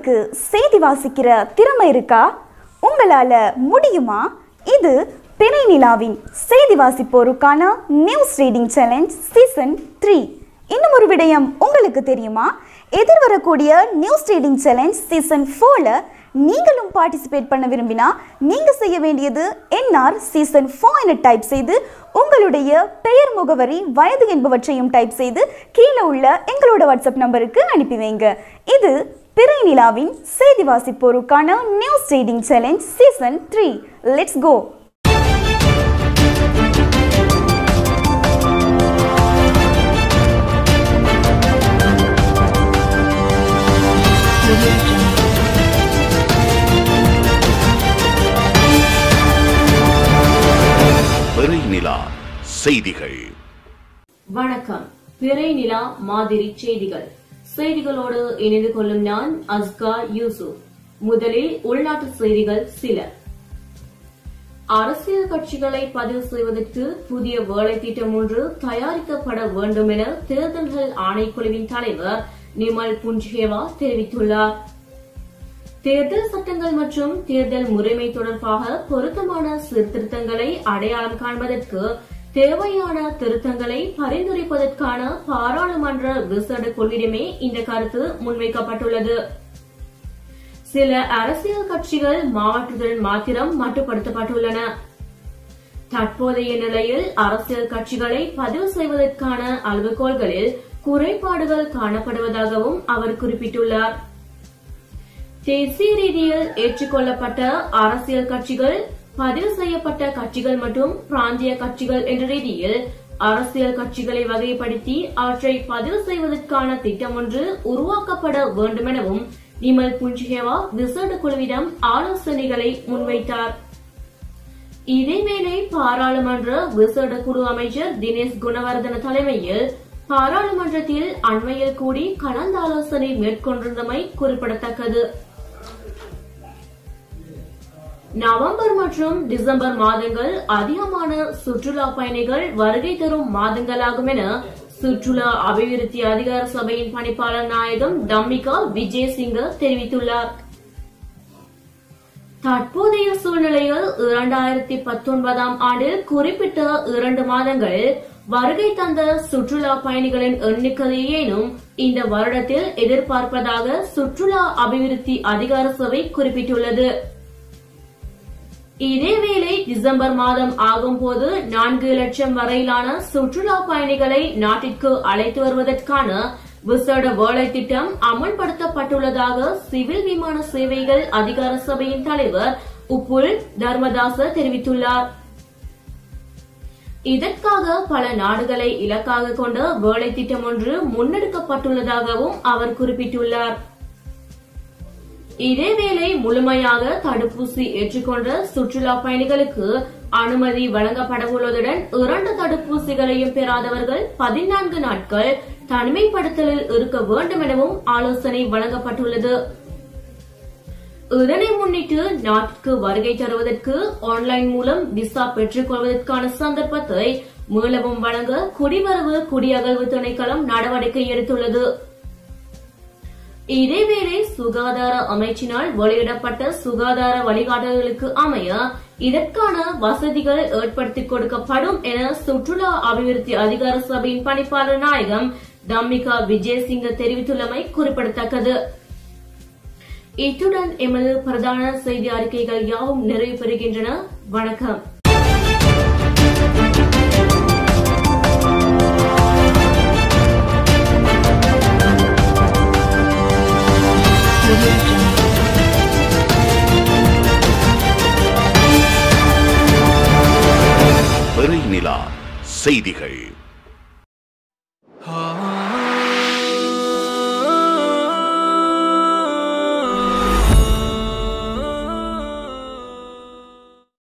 உங்களுக்கு செய்தி வாசிக்கிற திறமை இருக்கா உங்களால முடியுமா இது பிறை நிலாவின் செய்தி வாசிப்போருக்கான news reading challenge season three இன்னும் ஒரு விடயம் உங்களுக்கு தெரியுமா எதிர்வரக்கூடிய நியூஸ் ரீடிங் சேலஞ்ச் சீசன் ஃபோரில் நீங்களும் பார்ட்டிசிபேட் பண்ண விரும்பினா நீங்கள் செய்ய வேண்டியது என்ஆர் சீசன் ஃபோர் என டைப் செய்து உங்களுடைய பெயர் முகவரி வயது என்பவற்றையும் டைப் செய்து கீழே உள்ள எங்களோட வாட்ஸ்அப் நம்பருக்கு அனுப்பி வைங்க இது பிறை நிலாவின் செய்தி வாசிப்போருக்கான news reading challenge season three let's go பிறை நிலா செய்திகள் வணக்கம் பிறை நிலா மாதிரி செய்திகள் செய்திகளோடு இணைந்து கொள்ளும் நான் அஸ்கா யூசுப் முதலில் உள்நாட்டு செய்திகள் சில அரசியல் கட்சிகளை பதிவு செய்வதற்கு புதிய வேலை திட்டம் ஒன்று தயாரிக்கப்பட வேண்டும் என தேர்தல்கள் ஆணைக்குழுவின் தலைவர் நிமல் புஞ்சேவா தெரிவித்துள்ளார் தேர்தல் சட்டங்கள் மற்றும் தேர்தல் முறைமை தொடர்பாக பொருத்தமான சீர்திருத்தங்களை அடையாளம் காண்பதற்கு தேவையான திருத்தங்களை பரிந்துரைப்பதற்கான பாராளுமன்ற விசேட குழுவிடமே இந்த கருத்து முன்வைக்கப்பட்டுள்ளது சில அரசியல் கட்சிகள் மாவட்டத்துடன் மாத்திரம் மட்டுப்படுத்தப்பட்டுள்ளன தற்போதைய நிலையில் அரசியல் கட்சிகளை பதிவு செய்வதற்கான அளவுகோல்களில் குறைபாடுகள் காணப்படுவதாகவும் அவர் குறிப்பிட்டுள்ளார் தேசிய ரீதியில் ஏற்றுக்கொள்ளப்பட்ட அரசியல் கட்சிகள் பதிவு செய்யப்பட்ட கட்சிகள் மற்றும் பிராந்திய கட்சிகள் என்ற ரீதியில் அரசியல் கட்சிகளை வகைப்படுத்தி அவற்றை பதிவு செய்வதற்கான திட்டம் ஒன்று உருவாக்கப்பட வேண்டும் எனவும் நிமல் புஞ்சிஹேவா விசேட குழுவிடம் ஆலோசனைகளை முன்வைத்தார் இதேவேளை பாராளுமன்ற விசேட குழு அமைச்சர் தினேஷ் குணவர்தன தலைமையில் பாராளுமன்றத்தில் அண்மையில் கூடி கலந்தாலோசனை மேற்கொண்டிருந்தமை குறிப்பிடத்தக்கது நவம்பர் மற்றும் டிசம்பர் மாதங்கள் அதிகமான சுற்றுலா பயணிகள் வருகை தரும் மாதங்களாகும் என சுற்றுலா அபிவிருத்தி அதிகார சபையின் பணிப்பாளர் நாயகம் தம்மிகா விஜயசிங்க தெரிவித்துள்ளார் தற்போதைய சூழ்நிலையில் இரண்டாயிரத்தி பத்தொன்பதாம் ஆண்டில் குறிப்பிட்ட இரண்டு மாதங்களில் வருகை தந்த சுற்றுலா பயணிகளின் எண்ணிக்கையேனும் இந்த வருடத்தில் எதிர்பார்ப்பதாக சுற்றுலா அபிவிருத்தி அதிகார சபை குறிப்பிட்டுள்ளது இதேவேளை டிசம்பர் மாதம் ஆகும்போது நான்கு லட்சம் வரையிலான சுற்றுலா பயணிகளை நாட்டிற்கு அழைத்து வருவதற்கான விசேட வேலை திட்டம் அமல்படுத்தப்பட்டுள்ளதாக சிவில் விமான சேவைகள் அதிகார சபையின் தலைவர் உப்புல் தர்மதாச தெரிவித்துள்ளார் இதற்காக பல நாடுகளை இலக்காக கொண்ட வேலை திட்டம் ஒன்று முன்னெடுக்கப்பட்டுள்ளதாகவும் அவர் குறிப்பிட்டுள்ளார் இதேவேளை முழுமையாக தடுப்பூசி ஏற்றுக்கொண்ட சுற்றுலா பயணிகளுக்கு அனுமதி வழங்கப்படவுள்ளதுடன் இரண்டு தடுப்பூசிகளையும் பெறாதவர்கள் பதினான்கு நாட்கள் தனிமைப்படுத்தலில் இருக்க வேண்டும் எனவும் ஆலோசனை வழங்கப்பட்டுள்ளது இதனை முன்னிட்டு நாட்டிற்கு வருகை தருவதற்கு ஆன்லைன் மூலம் விசா பெற்றுக் கொள்வதற்கான சந்தர்ப்பத்தை மீளவும் வழங்க குடிவரவு குடியகல்வு திணைக்களம் நடவடிக்கை எடுத்துள்ளது இதேவேளை சுகாதார அமைச்சினால் வெளியிடப்பட்ட சுகாதார வழிகாட்டுதலுக்கு அமைய இதற்கான வசதிகள் ஏற்படுத்திக் கொடுக்கப்படும் என சுற்றுலா அபிவிருத்தி அதிகார சபையின் பணிப்பாளர் நாயகம் தம்மிகா விஜயசிங்க தெரிவித்துள்ளமை குறிப்பிடத்தக்கது இத்துடன் எமது பிரதான செய்தி அறிக்கைகள் யாவும் நிறைவு பெறுகின்றன வணக்கம் பிறை நிலா செய்திகள்